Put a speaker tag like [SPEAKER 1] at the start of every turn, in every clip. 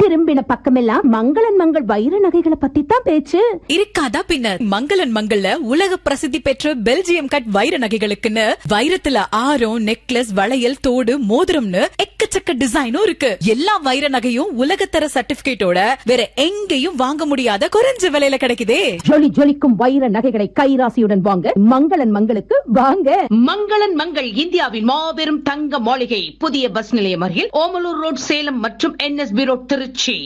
[SPEAKER 1] திரும்பின பக்கமெல்லாம் மங்களன் மங்கள் வைர நகைகளை பத்தி தான் பேச்சு
[SPEAKER 2] இருக்காதா பின்ன மங்களன் மங்கள்ல உலக பிரசித்தி பெற்ற பெல்ஜியம் கட் வைர நகைகளுக்குன்னு வைரத்துல ஆரம் நெக்லஸ் வளையல் தோடு மோதிரம்னு எக்கச்சக்க டிசைனும் இருக்கு எல்லா வைர நகையும் உலகத்தர சர்டிபிகேட்டோட வேற எங்கேயும் வாங்க முடியாத குறைஞ்ச விலையில கிடைக்குதே
[SPEAKER 1] ஜொலி ஜொலிக்கும் வைர நகைகளை கைராசியுடன் வாங்க மங்களன் மங்களுக்கு வாங்க
[SPEAKER 3] மங்களன் மங்கள் இந்தியாவின் மாபெரும் தங்க மாளிகை புதிய பஸ் நிலையம் அருகில் ஓமலூர் ரோட் சேலம் மற்றும் NSP road Trichy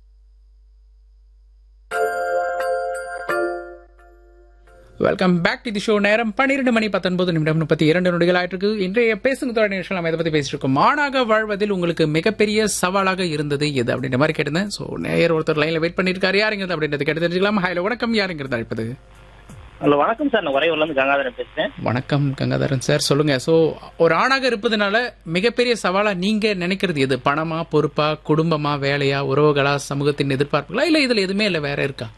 [SPEAKER 4] welcome back to the show நேரம் பன்னிரெண்டு மணி பத்தொன்பது நிமிடம் முப்பத்தி இரண்டு நொடிகள் ஆயிட்டு இன்றைய பேசுங்க தொடர் நிகழ்ச்சியில் நம்ம இதை பத்தி பேசிட்டு இருக்கோம் மானாக வாழ்வதில் உங்களுக்கு மிகப்பெரிய சவாலாக இருந்தது எது அப்படின்ற மாதிரி கேட்டிருந்தேன் ஸோ நேயர் ஒருத்தர் லைன்ல வெயிட் பண்ணிருக்காரு யாருங்கிறது அப்படின்றது கேட்டு தெரிஞ்சுக்கலாம் ஹலோ வணக்கம் யாருங்கிறது அழைப்பது
[SPEAKER 5] ஹலோ வணக்கம் சார் நான் உறையூர்ல இருந்து கங்காதரன் பேசுறேன்
[SPEAKER 4] வணக்கம் கங்காதரன் சார் சொல்லுங்க ஸோ ஒரு ஆணாக இருப்பதனால மிகப்பெரிய சவாலா நீங்க நினைக்கிறது எது பணமா பொறுப்பா குடும்பமா வேலையா உறவுகளா சமூகத்தின் எதிர்பார்ப்புகளா இல்ல இதுல எதுவுமே இல்ல வேற இருக்கா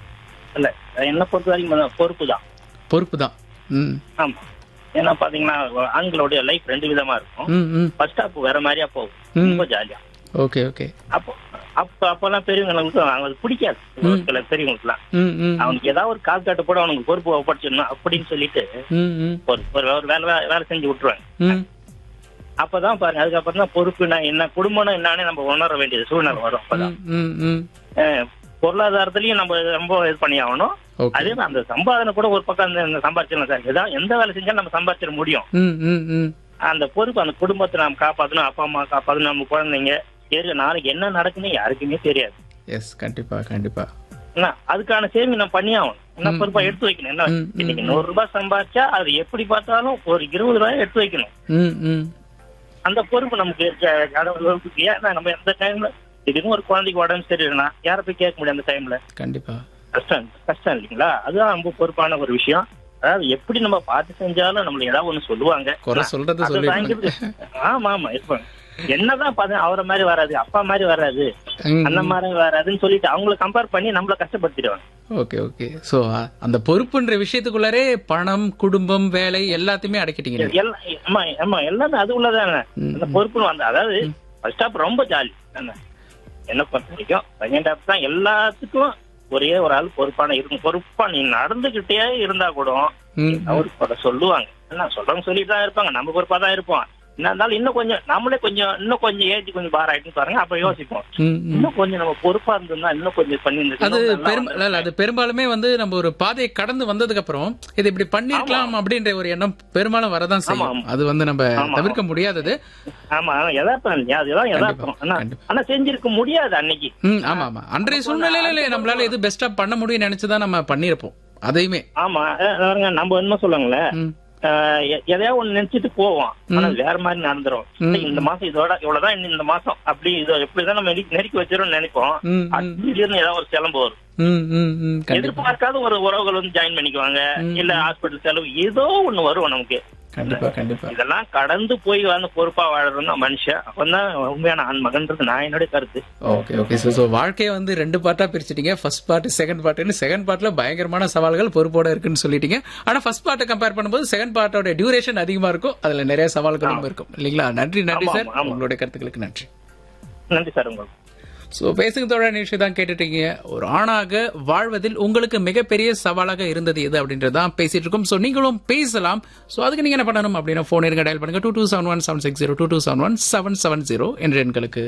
[SPEAKER 5] இல்ல என்ன பொறுத்த வரைக்கும் பொறுப்பு தான்
[SPEAKER 4] பொறுப்பு தான் ம்
[SPEAKER 5] ஆமா ஏன்னா பாத்தீங்கன்னா ஆண்களுடைய லைஃப் ரெண்டு விதமா இருக்கும்
[SPEAKER 4] ம் ம்
[SPEAKER 5] ஃபர்ஸ்ட் ஸ்டாப் வேற மாதிரியா போகும்
[SPEAKER 4] ம்.
[SPEAKER 5] ரொம்ப ஜாலியா
[SPEAKER 4] ஓகே ஓகே
[SPEAKER 5] அப்போ அப்ப அப்பெல்லாம் பெரியவங்களுக்கு அவங்களுக்கு பிடிக்காது ஒரு சில பெரியவங்களுக்குலாம்
[SPEAKER 4] ம் ம்
[SPEAKER 5] அவனுக்கு ஏதாவது ஒரு கால் காட்டு போட அவனுக்கு பொறுப்பு ஒப்படைச்சிடணும் அப்படின்னு சொல்லிட்டு
[SPEAKER 4] ம் ம்
[SPEAKER 5] ஒரு ஒரு ஒரு வேலை வே- வேலை செஞ்சு விட்டுருவாங்க
[SPEAKER 4] ம்
[SPEAKER 5] அப்பதான் பாருங்க அதுக்கப்புறம் தான் பொறுப்புனா என்ன குடும்பம்னா என்னன்னு நம்ம உணர வேண்டியது சூழ்நிலை வரும் அப்பதான்
[SPEAKER 4] ம் ம்
[SPEAKER 5] அஹ் பொருளாதாரத்திலயும் நம்ம ரொம்ப இது பண்ணி ஆகணும்
[SPEAKER 4] ஓகே
[SPEAKER 5] அதே மாதிரி அந்த சம்பாதனை கூட ஒரு பக்கம் அந்த- அந்த சம்பாதிச்சிடலாம் சார் ஏதாவது எந்த வேலை செஞ்சாலும் நம்ம சம்பாதிச்சிட முடியும்
[SPEAKER 4] ம் ம் ம்
[SPEAKER 5] அந்த பொறுப்பு அந்த குடும்பத்தை நாம் காப்பாற்றணும் அப்பா அம்மா காப்பாற்றணும் நம்ம குழந்தைங்க ஏறு நாளைக்கு என்ன நடக்குன்னு யாருக்குமே தெரியாது
[SPEAKER 4] எஸ் கண்டிப்பா கண்டிப்பா
[SPEAKER 5] என்ன அதுக்கான சேமி நம்ம பண்ணி ஆகணும் என்ன
[SPEAKER 4] ம்,
[SPEAKER 5] பொறுப்பா
[SPEAKER 4] ம்.
[SPEAKER 5] எடுத்து வைக்கணும் என்ன
[SPEAKER 4] ம், ம்,
[SPEAKER 5] இன்னைக்கு
[SPEAKER 4] ம்.
[SPEAKER 5] நூறு ரூபாய் சம்பாதிச்சா அது எப்படி பார்த்தாலும் ஒரு இருபது ரூபாய் எடுத்து வைக்கணும்
[SPEAKER 4] ம் ம்
[SPEAKER 5] அந்த பொறுப்பு நமக்கு இருக்க கடவுளுக்கு ஏன்னா நம்ம எந்த டைம்ல திடீர்னு ஒரு குழந்தைக்கு உடம்பு சரியில்லைன்னா யாரை போய் கேட்க முடியும் அந்த டைம்ல
[SPEAKER 4] கண்டிப்பா
[SPEAKER 5] கஷ்டம் கஷ்டம் இல்லைங்களா அதுதான் ரொம்ப பொறுப்பான ஒரு விஷயம் அதாவது எப்படி நம்ம பார்த்து செஞ்சாலும் நம்மள ஏதாவது ஒண்ணு சொல்லுவாங்க
[SPEAKER 4] குறை சொல்றது
[SPEAKER 5] அதை
[SPEAKER 4] சொல்லிடுவாங்க.
[SPEAKER 5] வாங்கிட்டு- ஆமா ஆமா இருப்பாங்க என்னதான் பாத்தேன் அவரை மாதிரி வராது அப்பா மாதிரி வராது
[SPEAKER 4] ம்,
[SPEAKER 5] அந்த
[SPEAKER 4] ம்.
[SPEAKER 5] மாதிரி வராதுன்னு சொல்லிட்டு அவங்கள கம்பேர் பண்ணி நம்மள கஷ்டப்படுத்திடுவாங்க
[SPEAKER 4] ஓகே ஓகே சோ அந்த பொறுப்புன்ற விஷயத்துக்குள்ளாரே பணம் குடும்பம் வேலை எல்லாத்தையுமே அடக்கிட்டீங்க நீங்க.
[SPEAKER 5] எல்லாம் ஆமா ஆமா எல்லாமே அது உள்ளதானே
[SPEAKER 4] ம்,
[SPEAKER 5] அந்த பொறுப்புன்னு வந்து அதாவது ஃபர்ஸ்ட் ஹாப் ரொம்ப ஜாலி என்ன என்ன பொறுத்த வரைக்கும் செகண்ட் ஹாப் தான் எல்லாத்துக்கும் ஒரே ஒரு ஆள் பொறுப்பான இருக்கும் பொறுப்பா நீ நடந்துகிட்டே இருந்தா கூட
[SPEAKER 4] ம்,
[SPEAKER 5] அவரு கூட சொல்லுவாங்க என்ன சொல்றவங்க சொல்லிட்டு தான் இருப்பாங்க நம்ம பொறுப்பா தான் இருப்போம் என்ன இருந்தாலும் இன்னும் கொஞ்சம் நம்மளே கொஞ்சம் இன்னும் கொஞ்சம் ஏஜ் கொஞ்சம் பார் ஆயிட்டுன்னு பாருங்க அப்ப யோசிப்போம்
[SPEAKER 4] ம், ம்.
[SPEAKER 5] இன்னும் கொஞ்சம் நம்ம பொறுப்பா இருந்திருந்தா இன்னும் கொஞ்சம் பண்ணி
[SPEAKER 4] அது பெரும் இல்ல, இல்ல, அது பெரும்பாலுமே வந்து நம்ம ஒரு பாதையை கடந்து வந்ததுக்கு அப்புறம் இது இப்படி பண்ணிருக்கலாம் அப்படின்ற ஒரு எண்ணம் பெரும்பாலும் வரதான் செய்யும்
[SPEAKER 5] ஆமா.
[SPEAKER 4] அது வந்து நம்ம
[SPEAKER 5] ஆமா.
[SPEAKER 4] தவிர்க்க முடியாதது
[SPEAKER 5] ஆமா ஆமா, யதார்த்தம் இல்லையா அதுதான் யதார்த்தம்
[SPEAKER 4] கண்டிப்பா,
[SPEAKER 5] ஆனா
[SPEAKER 4] கண்டிப்பா.
[SPEAKER 5] ஆனா செஞ்சிருக்க முடியாது அன்னைக்கு
[SPEAKER 4] ம் ஆமா ஆமா அன்றைய சூழ்நிலையில நம்மளால எது பெஸ்டா பண்ண முடியும்னு நினைச்சுதான் நம்ம பண்ணிருப்போம் அதையுமே
[SPEAKER 5] ஆமா அஹ் பாருங்க, நம்ம என்ன சொல்லுவாங்களேன்
[SPEAKER 4] ம்,
[SPEAKER 5] ஆஹ் எ- எதையாவது ஒண்ணு நினைச்சிட்டு போவோம் ஆனா வேற மாதிரி நடந்துரும்
[SPEAKER 4] ம்.
[SPEAKER 5] இந்த மாசம் இதோட இவ்வளவுதான் இன்னும் இந்த மாசம் அப்படி இது எப்படிதான் நம்ம நெருக்கி- நெருக்கி வச்சிரும் நினைப்போம்
[SPEAKER 4] ம், ம்.
[SPEAKER 5] அது திடீர்னு ஏதாவது ஒரு சிலம்பு வரும்
[SPEAKER 4] ம், ம், ம், கண்டிப்பா
[SPEAKER 5] எதிர்பார்க்காத ஒரு உறவுகள் வந்து ஜாயின் பண்ணிக்குவாங்க
[SPEAKER 4] ம்.
[SPEAKER 5] இல்ல ஹாஸ்பிட்டல் செலவு ஏதோ ஒண்ணு வரும் நமக்கு
[SPEAKER 4] கண்டிப்பா கண்டிப்பா
[SPEAKER 5] இதெல்லாம் கடந்து போய் வந்து பொறுப்பா வாழறதுன்னா மனுஷன் அப்பதான் உண்மையான ஆண்மகன்றது நான் என்னுடைய கருத்து
[SPEAKER 4] ஓகே ஓகே ஸோ ஸோ வாழ்க்கையை வந்து ரெண்டு பார்ட்டா பிரிச்சிட்டீங்க ஃபர்ஸ்ட் பார்ட் செகண்ட் பார்ட்னு செகண்ட் பார்ட்ல பயங்கரமான சவால்கள் பொறுப்போட இருக்குன்னு சொல்லிட்டீங்க ஆனா ஃபர்ஸ்ட் பார்ட்டை கம்பேர் பண்ணும்போது செகண்ட் பார்ட்டோட டியூரேஷன் அதிகமா இருக்கும் அதுல நிறைய சவால்களும் இருக்கும் இல்லைங்களா நன்றி நன்றி
[SPEAKER 5] ஆமா,
[SPEAKER 4] சார்
[SPEAKER 5] ஆமா.
[SPEAKER 4] உங்களுடைய கருத்துக்களுக்கு நன்றி
[SPEAKER 5] நன்றி சார் உங்களுக்கு
[SPEAKER 4] ஸோ பேசுங்க தோழர் நிகழ்ச்சி தான் கேட்டுட்டீங்க ஒரு ஆணாக வாழ்வதில் உங்களுக்கு மிகப்பெரிய சவாலாக இருந்தது எது அப்படின்றதான் பேசிட்டு இருக்கோம் ஸோ நீங்களும் பேசலாம் ஸோ அதுக்கு நீங்க என்ன பண்ணணும் அப்படின்னா ஃபோன் இருங்க டயல் பண்ணுங்க two two seven one seven six zero two two seven one seven seven zero என்ற எண்களுக்கு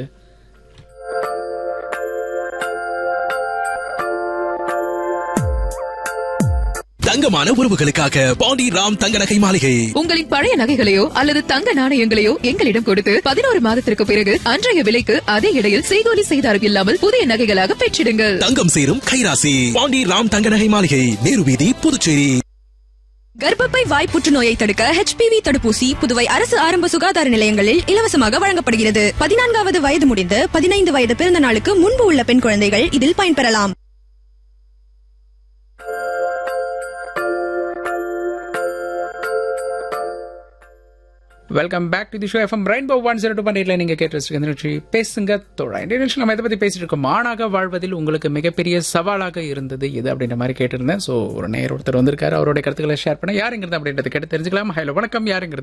[SPEAKER 6] தங்கமான உறவுகளுக்காக பாண்டி ராம் தங்க நகை மாளிகை
[SPEAKER 7] உங்களின் பழைய நகைகளையோ அல்லது தங்க நாணயங்களையோ எங்களிடம் கொடுத்து பதினோரு மாதத்திற்கு பிறகு அன்றைய விலைக்கு அதே இடையில் செய்கூலி செய்தாரம் இல்லாமல் புதிய நகைகளாக பெற்றிடுங்கள்
[SPEAKER 6] தங்கம் சேரும் கைராசி பாண்டி ராம் தங்க நகை மாளிகை நேரு வீதி புதுச்சேரி
[SPEAKER 8] கர்ப்பப்பை வாய் புற்றுநோயை தடுக்க ஹெச்பிவி தடுப்பூசி புதுவை அரசு ஆரம்ப சுகாதார நிலையங்களில் இலவசமாக வழங்கப்படுகிறது பதினான்காவது வயது முடிந்து பதினைந்து வயது பிறந்த நாளுக்கு முன்பு உள்ள பெண் குழந்தைகள் இதில் பயன்பெறலாம்
[SPEAKER 4] welcome back to the show FM rainbow one zero two point நீங்க கேட்டு நிகழ்ச்சி பேசுங்க தோழா இந்த நிகழ்ச்சி நம்ம இதை பத்தி பேசிட்டு இருக்கோம் மாணாக வாழ்வதில் உங்களுக்கு மிகப்பெரிய சவாலாக இருந்தது எது அப்படின்ற மாதிரி கேட்டிருந்தேன் ஸோ ஒரு நேர் ஒருத்தர் வந்திருக்காரு அவருடைய கருத்துக்களை ஷேர் பண்ண யாருங்கிறது அப்படின்றது கேட்டு தெரிஞ்சுக்கலாம் ஹலோ வணக்கம் யாருங்கிறது